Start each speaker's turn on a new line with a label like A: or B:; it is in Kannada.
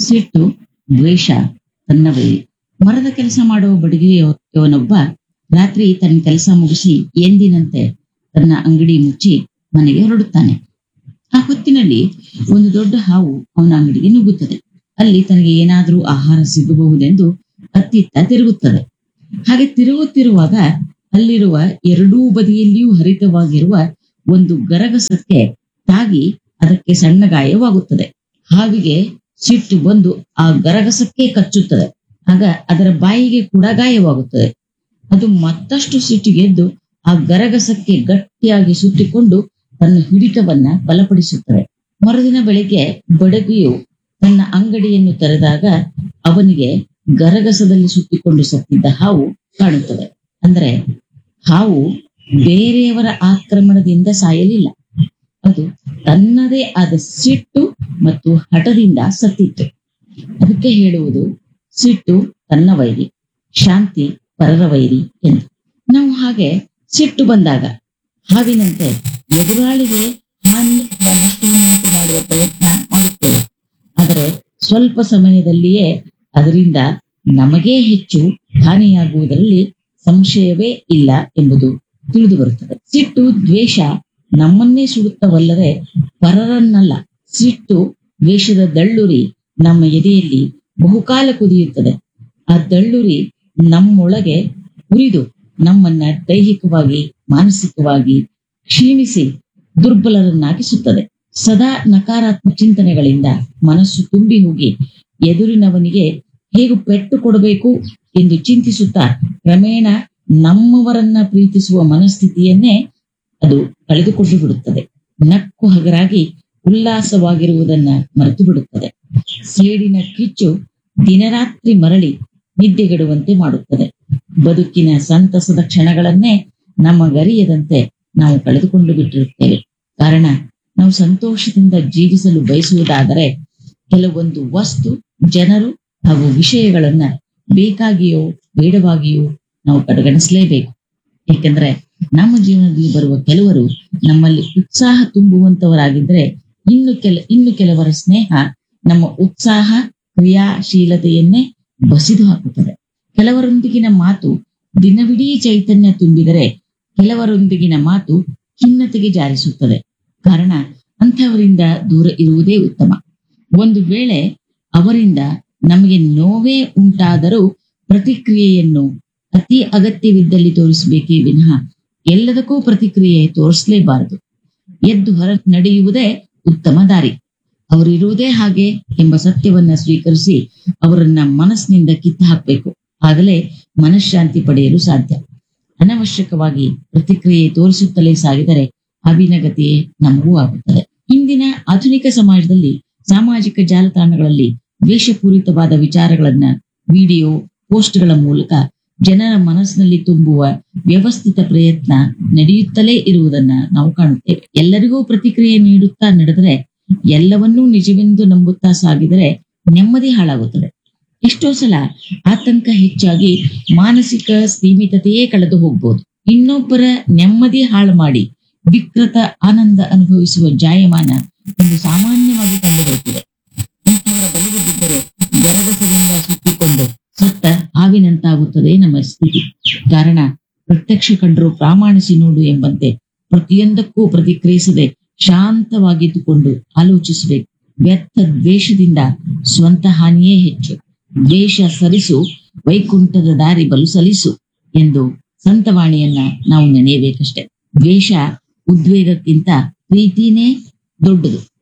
A: ಸಿಟ್ಟು ದ್ವೇಷ ತನ್ನ ವೈರಿ ಮರದ ಕೆಲಸ ಮಾಡುವ ಬಡಗಿಯವನೊಬ್ಬ ರಾತ್ರಿ ತನ್ನ ಕೆಲಸ ಮುಗಿಸಿ ಎಂದಿನಂತೆ ತನ್ನ ಅಂಗಡಿ ಮುಚ್ಚಿ ಮನೆಗೆ ಹೊರಡುತ್ತಾನೆ ಆ ಹೊತ್ತಿನಲ್ಲಿ ಒಂದು ದೊಡ್ಡ ಹಾವು ಅವನ ಅಂಗಡಿಗೆ ನುಗ್ಗುತ್ತದೆ ಅಲ್ಲಿ ತನಗೆ ಏನಾದರೂ ಆಹಾರ ಸಿಗಬಹುದೆಂದು ಅತ್ತಿತ್ತ ತಿರುಗುತ್ತದೆ ಹಾಗೆ ತಿರುಗುತ್ತಿರುವಾಗ ಅಲ್ಲಿರುವ ಎರಡೂ ಬದಿಯಲ್ಲಿಯೂ ಹರಿತವಾಗಿರುವ ಒಂದು ಗರಗಸಕ್ಕೆ ತಾಗಿ ಅದಕ್ಕೆ ಸಣ್ಣ ಗಾಯವಾಗುತ್ತದೆ ಹಾವಿಗೆ ಸಿಟ್ಟು ಬಂದು ಆ ಗರಗಸಕ್ಕೆ ಕಚ್ಚುತ್ತದೆ ಆಗ ಅದರ ಬಾಯಿಗೆ ಕೂಡ ಗಾಯವಾಗುತ್ತದೆ ಅದು ಮತ್ತಷ್ಟು ಸಿಟ್ಟಿಗೆದ್ದು ಆ ಗರಗಸಕ್ಕೆ ಗಟ್ಟಿಯಾಗಿ ಸುತ್ತಿಕೊಂಡು ತನ್ನ ಹಿಡಿತವನ್ನ ಬಲಪಡಿಸುತ್ತದೆ ಮರುದಿನ ಬೆಳಿಗ್ಗೆ ಬಡಗಿಯು ತನ್ನ ಅಂಗಡಿಯನ್ನು ತೆರೆದಾಗ ಅವನಿಗೆ ಗರಗಸದಲ್ಲಿ ಸುತ್ತಿಕೊಂಡು ಸತ್ತಿದ್ದ ಹಾವು ಕಾಣುತ್ತದೆ ಅಂದ್ರೆ ಹಾವು ಬೇರೆಯವರ ಆಕ್ರಮಣದಿಂದ ಸಾಯಲಿಲ್ಲ ಅದು ತನ್ನದೇ ಆದ ಸಿಟ್ಟು ಮತ್ತು ಹಠದಿಂದ ಸತ್ತಿತ್ತು ಅದಕ್ಕೆ ಹೇಳುವುದು ಸಿಟ್ಟು ತನ್ನ ವೈರಿ ಶಾಂತಿ ಪರರ ವೈರಿ ಎಂದು ನಾವು ಹಾಗೆ ಸಿಟ್ಟು ಬಂದಾಗ ಹಾವಿನಂತೆ ಎದುರಾಳಿಗೆ ಹಾನಿ ಅಥವಾ ನಷ್ಟವನ್ನುಂಟು ಮಾಡುವ ಪ್ರಯತ್ನ ಮಾಡುತ್ತೇವೆ ಆದರೆ ಸ್ವಲ್ಪ ಸಮಯದಲ್ಲಿಯೇ ಅದರಿಂದ ನಮಗೇ ಹೆಚ್ಚು ಹಾನಿಯಾಗುವುದರಲ್ಲಿ ಸಂಶಯವೇ ಇಲ್ಲ ಎಂಬುದು ತಿಳಿದು ಬರುತ್ತದೆ ಸಿಟ್ಟು ದ್ವೇಷ ನಮ್ಮನ್ನೇ ಸುಡುತ್ತವಲ್ಲದೆ ಪರರನ್ನಲ್ಲ ಸಿಟ್ಟು ದ್ವೇಷದ ದಳ್ಳುರಿ ನಮ್ಮ ಎದೆಯಲ್ಲಿ ಬಹುಕಾಲ ಕುದಿಯುತ್ತದೆ ಆ ದಳ್ಳುರಿ ನಮ್ಮೊಳಗೆ ಉರಿದು ನಮ್ಮನ್ನ ದೈಹಿಕವಾಗಿ ಮಾನಸಿಕವಾಗಿ ಕ್ಷೀಣಿಸಿ ದುರ್ಬಲರನ್ನಾಗಿಸುತ್ತದೆ ಸದಾ ನಕಾರಾತ್ಮಕ ಚಿಂತನೆಗಳಿಂದ ಮನಸ್ಸು ತುಂಬಿ ಹೋಗಿ ಎದುರಿನವನಿಗೆ ಹೇಗೆ ಪೆಟ್ಟು ಕೊಡಬೇಕು ಎಂದು ಚಿಂತಿಸುತ್ತಾ ಕ್ರಮೇಣ ನಮ್ಮವರನ್ನ ಪ್ರೀತಿಸುವ ಮನಸ್ಥಿತಿಯನ್ನೇ ಅದು ಕಳೆದುಕೊಂಡು ಬಿಡುತ್ತದೆ ನಕ್ಕು ಹಗರಾಗಿ ಉಲ್ಲಾಸವಾಗಿರುವುದನ್ನ ಮರೆತು ಬಿಡುತ್ತದೆ ಸೇಡಿನ ಕಿಚ್ಚು ದಿನರಾತ್ರಿ ಮರಳಿ ನಿದ್ದೆಗೆಡುವಂತೆ ಮಾಡುತ್ತದೆ ಬದುಕಿನ ಸಂತಸದ ಕ್ಷಣಗಳನ್ನೇ ನಮ್ಮ ಗರಿಯದಂತೆ ನಾವು ಕಳೆದುಕೊಂಡು ಬಿಟ್ಟಿರುತ್ತೇವೆ ಕಾರಣ ನಾವು ಸಂತೋಷದಿಂದ ಜೀವಿಸಲು ಬಯಸುವುದಾದರೆ ಕೆಲವೊಂದು ವಸ್ತು ಜನರು ಹಾಗೂ ವಿಷಯಗಳನ್ನ ಬೇಕಾಗಿಯೋ ಬೇಡವಾಗಿಯೋ ನಾವು ಕಡೆಗಣಿಸಲೇಬೇಕು ಏಕೆಂದ್ರೆ ನಮ್ಮ ಜೀವನದಲ್ಲಿ ಬರುವ ಕೆಲವರು ನಮ್ಮಲ್ಲಿ ಉತ್ಸಾಹ ತುಂಬುವಂತವರಾಗಿದ್ರೆ ಇನ್ನು ಕೆಲ ಇನ್ನು ಕೆಲವರ ಸ್ನೇಹ ನಮ್ಮ ಉತ್ಸಾಹ ಕ್ರಿಯಾಶೀಲತೆಯನ್ನೇ ಬಸಿದು ಹಾಕುತ್ತದೆ ಕೆಲವರೊಂದಿಗಿನ ಮಾತು ದಿನವಿಡೀ ಚೈತನ್ಯ ತುಂಬಿದರೆ ಕೆಲವರೊಂದಿಗಿನ ಮಾತು ಖಿನ್ನತೆಗೆ ಜಾರಿಸುತ್ತದೆ ಕಾರಣ ಅಂಥವರಿಂದ ದೂರ ಇರುವುದೇ ಉತ್ತಮ ಒಂದು ವೇಳೆ ಅವರಿಂದ ನಮಗೆ ನೋವೇ ಉಂಟಾದರೂ ಪ್ರತಿಕ್ರಿಯೆಯನ್ನು ಅತಿ ಅಗತ್ಯವಿದ್ದಲ್ಲಿ ತೋರಿಸಬೇಕೇ ವಿನಃ ಎಲ್ಲದಕ್ಕೂ ಪ್ರತಿಕ್ರಿಯೆ ತೋರಿಸಲೇಬಾರದು ಎದ್ದು ಹೊರ ನಡೆಯುವುದೇ ಉತ್ತಮ ದಾರಿ ಅವರಿರುವುದೇ ಹಾಗೆ ಎಂಬ ಸತ್ಯವನ್ನ ಸ್ವೀಕರಿಸಿ ಅವರನ್ನ ಮನಸ್ಸಿನಿಂದ ಕಿತ್ತು ಹಾಕಬೇಕು ಆಗಲೇ ಮನಃಶಾಂತಿ ಪಡೆಯಲು ಸಾಧ್ಯ ಅನವಶ್ಯಕವಾಗಿ ಪ್ರತಿಕ್ರಿಯೆ ತೋರಿಸುತ್ತಲೇ ಸಾಗಿದರೆ ಅವಿನಗತಿಯೇ ನಮಗೂ ಆಗುತ್ತದೆ ಇಂದಿನ ಆಧುನಿಕ ಸಮಾಜದಲ್ಲಿ ಸಾಮಾಜಿಕ ಜಾಲತಾಣಗಳಲ್ಲಿ ದ್ವೇಷಪೂರಿತವಾದ ವಿಚಾರಗಳನ್ನ ವಿಡಿಯೋ ಪೋಸ್ಟ್ಗಳ ಮೂಲಕ ಜನರ ಮನಸ್ಸಿನಲ್ಲಿ ತುಂಬುವ ವ್ಯವಸ್ಥಿತ ಪ್ರಯತ್ನ ನಡೆಯುತ್ತಲೇ ಇರುವುದನ್ನ ನಾವು ಕಾಣುತ್ತೇವೆ ಎಲ್ಲರಿಗೂ ಪ್ರತಿಕ್ರಿಯೆ ನೀಡುತ್ತಾ ನಡೆದರೆ ಎಲ್ಲವನ್ನೂ ನಿಜವೆಂದು ನಂಬುತ್ತಾ ಸಾಗಿದರೆ ನೆಮ್ಮದಿ ಹಾಳಾಗುತ್ತದೆ ಎಷ್ಟೋ ಸಲ ಆತಂಕ ಹೆಚ್ಚಾಗಿ ಮಾನಸಿಕ ಸ್ಥೀಮಿತತೆಯೇ ಕಳೆದು ಹೋಗ್ಬೋದು ಇನ್ನೊಬ್ಬರ ನೆಮ್ಮದಿ ಹಾಳು ಮಾಡಿ ವಿಕೃತ ಆನಂದ ಅನುಭವಿಸುವ ಜಾಯಮಾನ ಒಂದು ಸಾಮಾನ್ಯವಾಗಿ ಕಂಡುಬರುತ್ತಿದೆ ಇಂಥವರ ಬಲಿಗೆ ಬಿದ್ದರೆ ಗರಗಸದಿಂದ ಸುತ್ತಿಕೊಂಡು ಸತ್ತ ಹಾವಿನಂತಾಗುತ್ತದೆ ನಮ್ಮ ಸ್ಥಿತಿ ಕಾರಣ ಪ್ರತ್ಯಕ್ಷ ಕಂಡರೂ ಪ್ರಾಮಾಣಿಸಿ ನೋಡು ಎಂಬಂತೆ ಪ್ರತಿಯೊಂದಕ್ಕೂ ಪ್ರತಿಕ್ರಿಯಿಸದೆ ಶಾಂತವಾಗಿದ್ದುಕೊಂಡು ಆಲೋಚಿಸಬೇಕು ವ್ಯರ್ಥ ದ್ವೇಷದಿಂದ ಸ್ವಂತ ಹಾನಿಯೇ ಹೆಚ್ಚು ದ್ವೇಷ ಸರಿಸು ವೈಕುಂಠದ ದಾರಿ ಬಲು ಸಲಿಸು ಎಂದು ಸಂತವಾಣಿಯನ್ನ ನಾವು ನೆನೆಯಬೇಕಷ್ಟೆ ದ್ವೇಷ ಉದ್ವೇಗಕ್ಕಿಂತ ಪ್ರೀತಿನೇ ದೊಡ್ಡದು